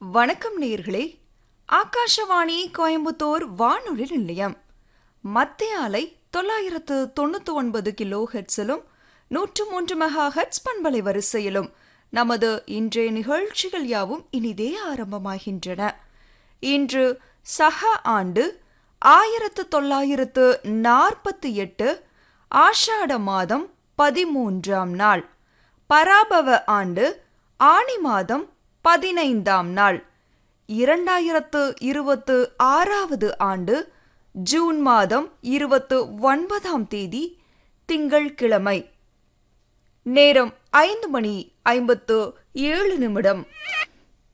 வணக்கம் நேயர்களே ஆகாஷவாணி கோயம்புத்தூர் வானொலி நிலையம் மத்திய அலை தொள்ளாயிரத்து தொண்ணூத்தி ஒன்பது கிலோ ஹெட்ஸிலும் நூற்று மூன்று மெகா ஹெட்ஸ் பண்பலை வரிசையிலும் நமது இன்றைய நிகழ்ச்சிகள் யாவும் இனிதே ஆரம்பமாகின்றன இன்று சக ஆண்டு ஆயிரத்து தொள்ளாயிரத்து நாற்பத்தி எட்டு ஆஷாட மாதம் பதிமூன்றாம் நாள் பராபவ ஆண்டு ஆணி மாதம் பதினைந்தாம் நாள் இரண்டாயிரத்து இருபத்து ஆறாவது ஆண்டு ஜூன் மாதம் இருபத்து ஒன்பதாம் தேதி திங்கள்கிழமை நேரம் ஐந்து மணி ஐம்பத்து ஏழு நிமிடம்